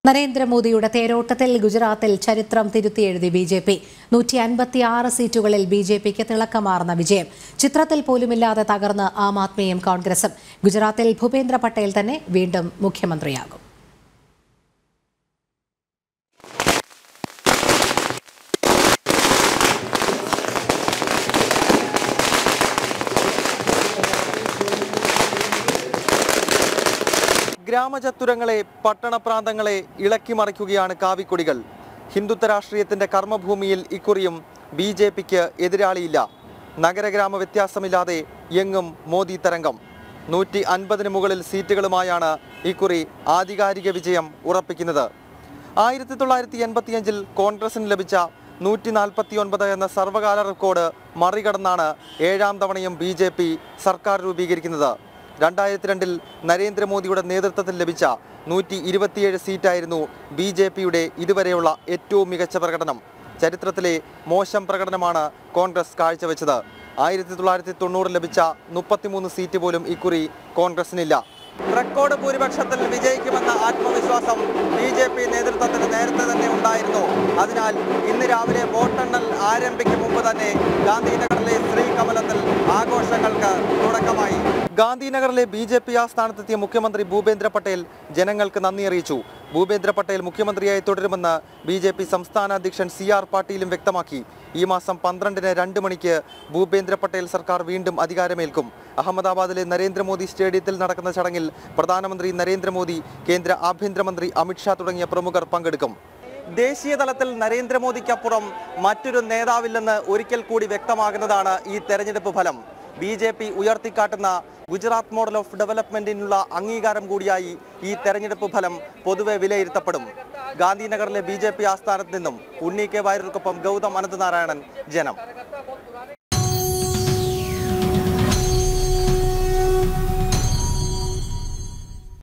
നരേന്ദ്രമോദിയുടെ തേരോട്ടത്തിൽ ഗുജറാത്തിൽ ചരിത്രം തിരുത്തിയെഴുതി ബി ജെ പി നൂറ്റി അൻപത്തിയാറ് സീറ്റുകളിൽ ബി ജെ പിക്ക് തിളക്കമാർന്ന വിജയം ചിത്രത്തിൽ പോലുമില്ലാതെ തകർന്ന് ആം ആദ്മിയും കോൺഗ്രസും ഗുജറാത്തിൽ ഭൂപേന്ദ്ര പട്ടേൽ തന്നെ വീണ്ടും മുഖ്യമന്ത്രിയാകും ഗ്രാമചത്തുരങ്ങളെ പട്ടണപ്രാന്തങ്ങളെ ഇളക്കി മറിക്കുകയാണ് കാവിക്കൊടികൾ ഹിന്ദുത്വ രാഷ്ട്രീയത്തിന്റെ കർമ്മഭൂമിയിൽ ഇക്കുറിയും ബി ജെ പിക്ക് എതിരാളിയില്ല നഗരഗ്രാമ വ്യത്യാസമില്ലാതെ എങ്ങും മോദി തരംഗം നൂറ്റി അൻപതിന് മുകളിൽ സീറ്റുകളുമായാണ് ഇക്കുറി ആധികാരിക വിജയം ഉറപ്പിക്കുന്നത് ആയിരത്തി തൊള്ളായിരത്തി എൺപത്തിയഞ്ചിൽ കോൺഗ്രസിന് ലഭിച്ച നൂറ്റി നാൽപ്പത്തി ഒൻപത് എന്ന സർവകാല റെക്കോർഡ് മറികടന്നാണ് ഏഴാം തവണയും ബി ജെ പി സർക്കാർ രൂപീകരിക്കുന്നത് രണ്ടായിരത്തി രണ്ടിൽ നരേന്ദ്രമോദിയുടെ നേതൃത്വത്തിൽ ലഭിച്ച നൂറ്റി ഇരുപത്തിയേഴ് സീറ്റായിരുന്നു ബി ജെ പിയുടെ ഇതുവരെയുള്ള ഏറ്റവും മികച്ച പ്രകടനം ചരിത്രത്തിലെ മോശം പ്രകടനമാണ് കോൺഗ്രസ് കാഴ്ചവെച്ചത് ആയിരത്തി തൊള്ളായിരത്തി തൊണ്ണൂറിൽ ലഭിച്ച മുപ്പത്തിമൂന്ന് സീറ്റ് പോലും ഇക്കുറി കോൺഗ്രസിനില്ല റെക്കോർഡ് ഭൂരിപക്ഷത്തിൽ വിജയിക്കുമെന്ന ആത്മവിശ്വാസം ബി ജെ പി നേതൃത്വത്തിന് നേരത്തെ തന്നെ ഉണ്ടായിരുന്നു അതിനാൽ ഇന്ന് രാവിലെ വോട്ടെണ്ണൽ ആരംഭിക്കും മുമ്പ് തന്നെ ഗാന്ധിനഗറിലെ ശ്രീകമലത്തിൽ ആഘോഷങ്ങൾക്ക് തുടക്കമായി ഗാന്ധിനഗറിലെ ബി ജെ പി ആസ്ഥാനത്തെത്തിയ മുഖ്യമന്ത്രി ഭൂപേന്ദ്ര പട്ടേൽ ജനങ്ങൾക്ക് നന്ദി അറിയിച്ചു ഭൂപേന്ദ്ര പട്ടേൽ മുഖ്യമന്ത്രിയായി തുടരുമെന്ന് ബി ജെ പി സംസ്ഥാന അധ്യക്ഷൻ സി ആർ പാട്ടീലും വ്യക്തമാക്കി ഈ മാസം പന്ത്രണ്ടിന് രണ്ട് മണിക്ക് ഭൂപേന്ദ്ര പട്ടേൽ സർക്കാർ വീണ്ടും അധികാരമേൽക്കും അഹമ്മദാബാദിലെ നരേന്ദ്രമോദി സ്റ്റേഡിയത്തിൽ നടക്കുന്ന ചടങ്ങിൽ പ്രധാനമന്ത്രി നരേന്ദ്രമോദി കേന്ദ്ര ആഭ്യന്തരമന്ത്രി അമിത്ഷാ തുടങ്ങിയ പ്രമുഖർ പങ്കെടുക്കും ദേശീയ തലത്തിൽ നരേന്ദ്രമോദിക്കപ്പുറം മറ്റൊരു നേതാവില്ലെന്ന് ഒരിക്കൽ കൂടി വ്യക്തമാകുന്നതാണ് ഈ തെരഞ്ഞെടുപ്പ് ഫലം ബി ജെ പി ഉയർത്തിക്കാട്ടുന്ന ഗുജറാത്ത് മോഡൽ ഓഫ് ഡെവലപ്മെന്റിനുള്ള അംഗീകാരം കൂടിയായി ഈ തെരഞ്ഞെടുപ്പ് ഫലം പൊതുവെ വിലയിരുത്തപ്പെടും ഗാന്ധിനഗറിലെ ബി ജെ പി ആസ്ഥാനത്ത് നിന്നും ഉണ്ണി കെ വാര്യർക്കൊപ്പം ഗൗതം അനന്തനാരായണൻ ജനം